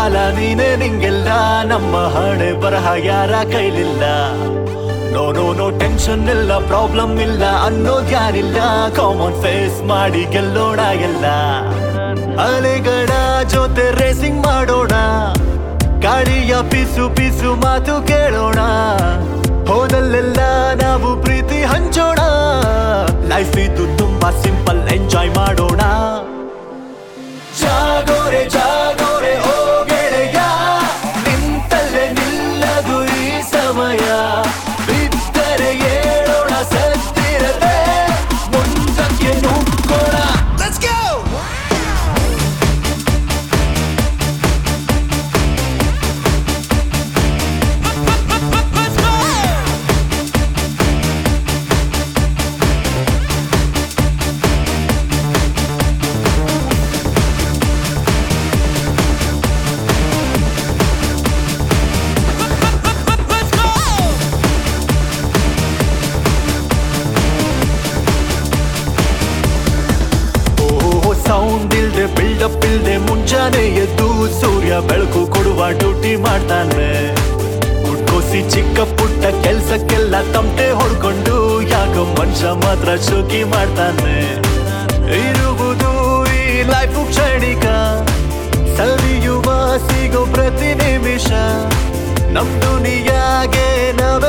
ಕಾಲ ನೀನೆ ನಿಂಗೆಲ್ಲ ನಮ್ಮ ಹಣೆ ಬರಹ ಯಾರ ಕೈಲಿಲ್ಲ ನೋ ನೋ ನೋ ಟೆನ್ಷನ್ ಇಲ್ಲ ಪ್ರಾಬ್ಲಮ್ ಇಲ್ಲ ಅನ್ನೋದ್ ಯಾರಿಲ್ಲ ಕಾಮನ್ ಫೇಸ್ ಮಾಡಿ ಗೆಲ್ಲೋಣ ಎಲ್ಲ ಅಲೆಗಳ ಜೊತೆ ರೇಸಿಂಗ್ ಮಾಡೋಣ ಗಾಡಿಯ ಪಿಸು ಪಿಸು ಮಾತು ಕೇಳೋಣ ಹೋದಲ್ಲೆಲ್ಲ ನಾವು ಪ್ರೀತಿ ಹಂಚೋಣ ಲೈಫ್ ಇದು ತುಂಬಾ ಸಿಂಪಲ್ ಎಂಜಾಯ್ ಮಾಡೋಣ ಜಾಗೋರೆ ಜಾಗೋರೆ ಓ ಗೆಳೆಯ ನಿಂತಲ್ಲೇ ನಿಲ್ಲದು ಈ ಸಮಯ ಬಿದ್ದರೆ ಏಳೋಣ ಸತ್ತಿರದೆ ಮುಂದಕ್ಕೆ ನುಗ್ಗೋಣ Let's go! Let's go! Let's go! ಓ ಸೌಂಡ್ ಇಲ್ದೆ ಬಿಲ್ಡಪ್ ಇಲ್ದೆ ಮುಂಜಾನೆ ಎದ್ದು ಸೂರ್ಯ ಬೆಳಕು ಕೊಡುವ ಡ್ಯೂಟಿ ಮಾಡ್ತಾನೆ ಹುಡ್ಕೋಸಿ ಚಿಕ್ಕ ಪುಟ್ಟ ಕೆಲ್ಸಕ್ಕೆಲ್ಲ ತಮಟೆ ಹೊಡ್ಕೊಂಡು ಯಾಕೋ ಮನುಷ್ಯ ಮಾತ್ರ ಶೋಕಿ ಮಾಡ್ತಾನೆ ಇರುವುದು ಈ ಲೈಫ್ ಕ್ಷಣಿಕ ಸವಿಯುವ ಸಿಗೋ ಪ್ರತಿ ನಿಮಿಷ ನಮ್ ದುನಿಯಾಗೆ ನಾವ್